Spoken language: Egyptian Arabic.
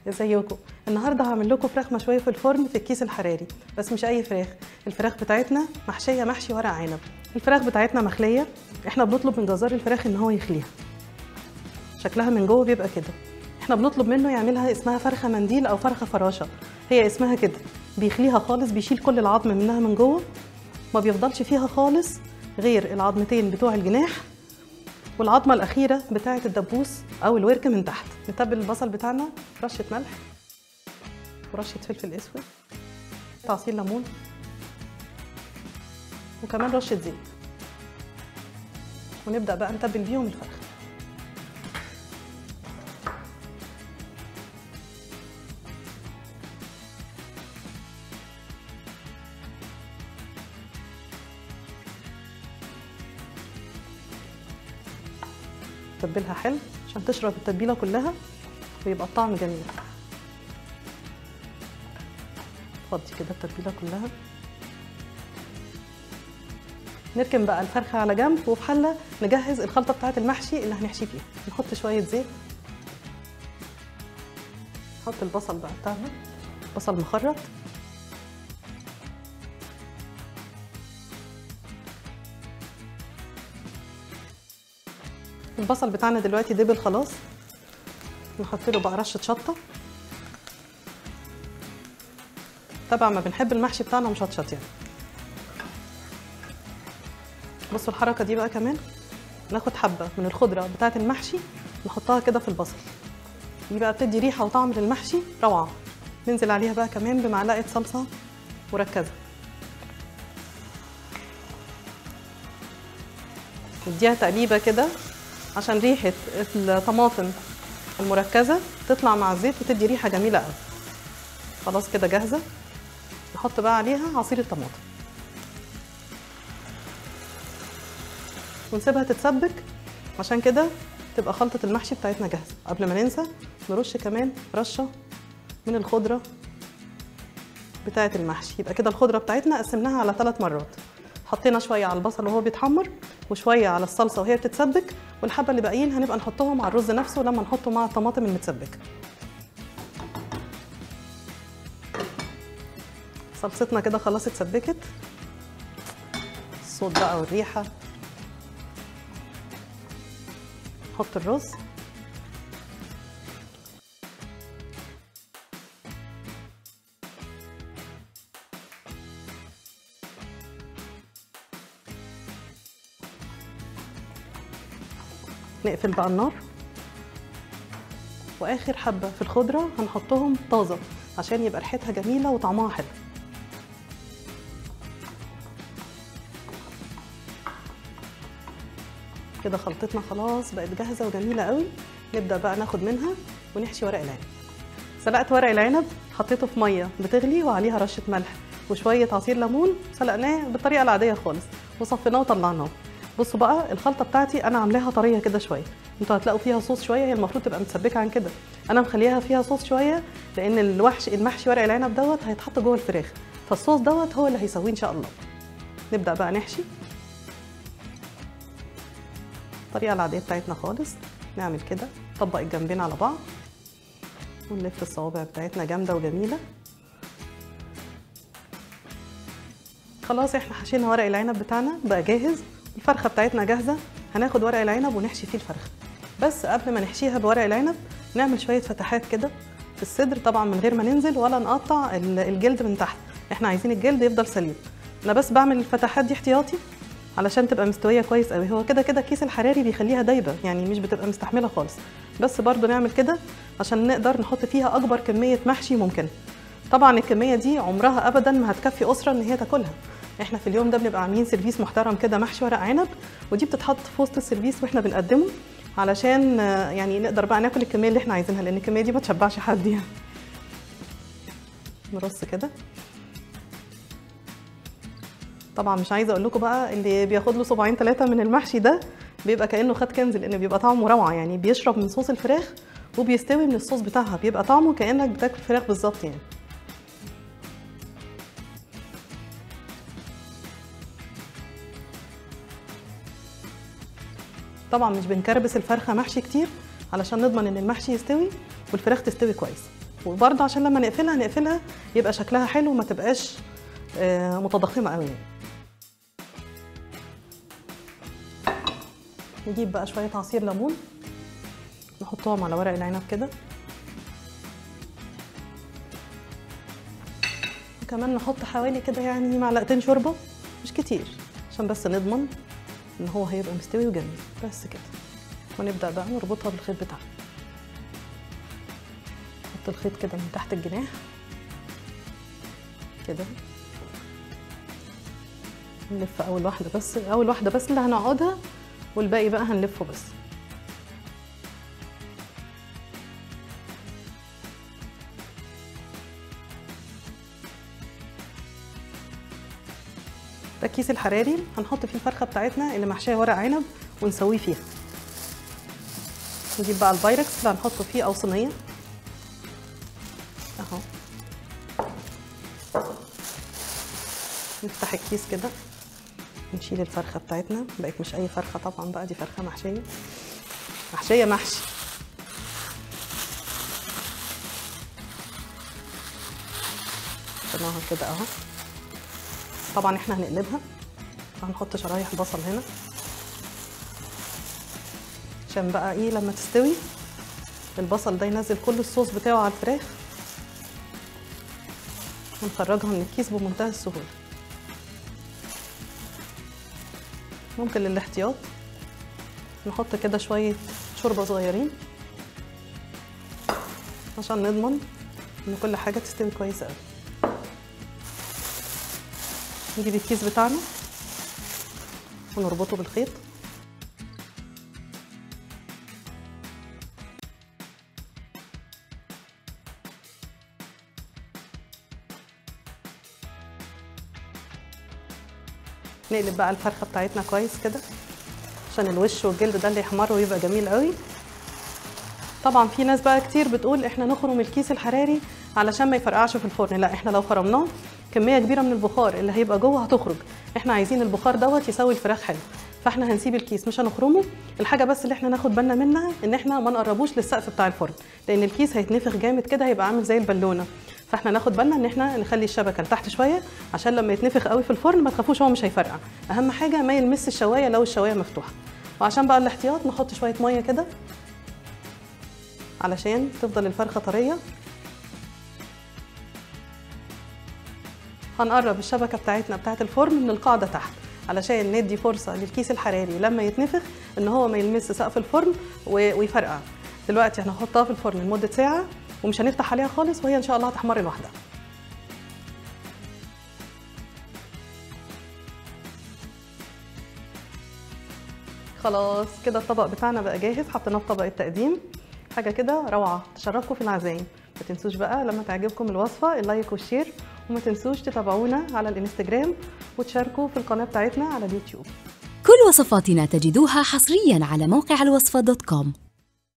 ازيكم النهارده هعمل لكم فراخ مشويه في الفرن في الكيس الحراري بس مش اي فراخ الفراخ بتاعتنا محشيه محشي ورق عنب الفراخ بتاعتنا مخليه احنا بنطلب من جزار الفراخ ان هو يخليها شكلها من جوه بيبقى كده احنا بنطلب منه يعملها اسمها فرخه منديل او فرخه فراشه هي اسمها كده بيخليها خالص بيشيل كل العظم منها من جوه ما بيفضلش فيها خالص غير العظمتين بتوع الجناح والعظمه الاخيره بتاعه الدبوس او الورك من تحت نتبل البصل بتاعنا رشه ملح ورشه فلفل اسود عصير ليمون وكمان رشه زيت ونبدا بقى نتبل بيهم الفرخ تتبلها حلو عشان تشرب التتبيله كلها ويبقى الطعم جميل فضي كده التتبيله كلها نركن بقى الفرخه على جنب وفي حله نجهز الخلطه بتاعه المحشي اللي هنحشي فيها نحط شويه زيت نحط البصل بقى بتاعنا بصل مخرط البصل بتاعنا دلوقتي دبل خلاص نحط له بقى رشه شطه طبعا ما بنحب المحشي بتاعنا مشطشط يعني بصوا الحركه دي بقى كمان ناخد حبه من الخضره بتاعه المحشي نحطها كده في البصل دي بقى بتدي ريحه وطعم للمحشي روعه ننزل عليها بقى كمان بمعلقه صلصه مركزه نديها تقليبه كده عشان ريحه الطماطم المركزه تطلع مع الزيت وتدي ريحه جميله قوي خلاص كده جاهزه نحط بقى عليها عصير الطماطم ونسيبها تتسبك عشان كده تبقى خلطه المحشي بتاعتنا جاهزه قبل ما ننسى نرش كمان رشه من الخضره بتاعه المحشي يبقى كده الخضره بتاعتنا قسمناها على ثلاث مرات حطينا شويه على البصل وهو بيتحمر وشويه على الصلصه وهي بتتسبك والحبه اللي باقيين هنبقى نحطهم على الرز نفسه لما نحطه مع الطماطم المتسبكه صلصتنا كده خلاص اتسبكت الصوت بقى والريحه نحط الرز نقفل بقى النار واخر حبه في الخضره هنحطهم طازه عشان يبقى ريحتها جميله وطعمها حلو كده خلطتنا خلاص بقت جاهزه وجميله قوي نبدا بقى ناخد منها ونحشي ورق العنب سلقت ورق العنب حطيته في ميه بتغلي وعليها رشه ملح وشويه عصير ليمون سلقناه بالطريقه العاديه خالص وصفيناه وطلعناه بصوا بقى الخلطه بتاعتي انا عاملاها طريه كده شويه انتوا هتلاقوا فيها صوص شويه هي المفروض تبقى متسبكه عن كده انا مخليها فيها صوص شويه لان الوحش المحشي ورق العنب دوت هيتحط جوه الفراخ فالصوص دوت هو اللي هيسويه ان شاء الله نبدا بقى نحشي الطريقه العاديه بتاعتنا خالص نعمل كده نطبق الجنبين على بعض ونلف الصوابع بتاعتنا جامده وجميله خلاص احنا حشينا ورق العنب بتاعنا بقى جاهز الفرخه بتاعتنا جاهزه هناخد ورق العنب ونحشي فيه الفرخه بس قبل ما نحشيها بورق العنب نعمل شويه فتحات كده في الصدر طبعا من غير ما ننزل ولا نقطع الجلد من تحت احنا عايزين الجلد يفضل سليم انا بس بعمل الفتحات دي احتياطي علشان تبقى مستويه كويس قوي هو كده كده الكيس الحراري بيخليها دايبه يعني مش بتبقى مستحمله خالص بس برضو نعمل كده عشان نقدر نحط فيها اكبر كميه محشي ممكن طبعا الكميه دي عمرها ابدا ما هتكفي اسره ان هي تاكلها احنا في اليوم ده بنبقى عاملين سيرفيس محترم كده محشي ورق عنب ودي بتتحط في وسط السيرفيس واحنا بنقدمه علشان يعني نقدر بقى ناكل الكميه اللي احنا عايزينها لان الكميه دي ما تشبعش حد يعني نرص كده طبعا مش عايزه اقول لكم بقى اللي بياخد له صباعين ثلاثه من المحشي ده بيبقى كانه خد كنز لان بيبقى طعمه روعه يعني بيشرب من صوص الفراخ وبيستوي من الصوص بتاعها بيبقى طعمه كانك بتاكل فراخ بالظبط يعني طبعا مش بنكربس الفرخه محشي كتير علشان نضمن ان المحشي يستوي والفراخ تستوي كويس وبرضه عشان لما نقفلها نقفلها يبقى شكلها حلو وما تبقاش آه، متضخمه قوي نجيب بقى شويه عصير ليمون نحطهم على ورق العنب كده وكمان نحط حوالي كده يعني معلقتين شوربه مش كتير عشان بس نضمن ان هو هيبقى مستوي وجميل بس كده ونبدا بقى نربطها بالخيط بتاعنا نحط الخيط كده من تحت الجناح كده نلف اول واحده بس اول واحده بس اللي هنقعدها والباقي بقى هنلفه بس ده الكيس الحراري هنحط فيه الفرخه بتاعتنا اللي محشيه ورق عنب ونسويه فيها نجيب بقى البايركس اللي هنحطه فيه او صينيه اهو نفتح الكيس كده نشيل الفرخه بتاعتنا بقت مش اي فرخه طبعا بقى دي فرخه محشيه محشيه محشي حطيناها كده اهو طبعا احنا هنقلبها هنحط شرايح بصل هنا عشان بقى ايه لما تستوي البصل ده ينزل كل الصوص بتاعه على الفراخ ونخرجها من الكيس بمنتهى السهوله ممكن للاحتياط نحط كده شويه شوربه صغيرين عشان نضمن ان كل حاجه تستوي كويس قوي نجيب الكيس بتاعنا ونربطه بالخيط نقلب بقى الفرخه بتاعتنا كويس كده عشان الوش والجلد ده اللي يحمر ويبقى جميل قوي طبعا في ناس بقى كتير بتقول احنا نخرم الكيس الحراري علشان ما يفرقعش في الفرن لا احنا لو خرمناه كميه كبيره من البخار اللي هيبقى جوه هتخرج احنا عايزين البخار دوت يسوي الفراخ حلو فاحنا هنسيب الكيس مش هنخرمه الحاجه بس اللي احنا ناخد بالنا منها ان احنا ما نقربوش للسقف بتاع الفرن لان الكيس هيتنفخ جامد كده هيبقى عامل زي البالونه فاحنا ناخد بالنا ان احنا نخلي الشبكه لتحت شويه عشان لما يتنفخ قوي في الفرن ما تخافوش هو مش هيفرقع اهم حاجه ما يلمس الشوايه لو الشوايه مفتوحه وعشان بقى الاحتياط نحط شويه ميه كده علشان تفضل الفرخه طريه هنقرب الشبكه بتاعتنا بتاعه الفرن من القاعده تحت علشان ندي فرصه للكيس الحراري لما يتنفخ ان هو ما يلمس سقف الفرن ويفرقع دلوقتي هنحطها في الفرن لمده ساعه ومش هنفتح عليها خالص وهي ان شاء الله هتحمر لوحدها خلاص كده الطبق بتاعنا بقى جاهز حطيناه في طبق التقديم حاجه كده روعه تشرفكم في العزايم ما تنسوش بقى لما تعجبكم الوصفه اللايك والشير وما تنسوش تتابعونا على الانستجرام وتشاركوا في القناه بتاعتنا على اليوتيوب كل وصفاتنا تجدوها حصريا على موقع الوصفة دوت كوم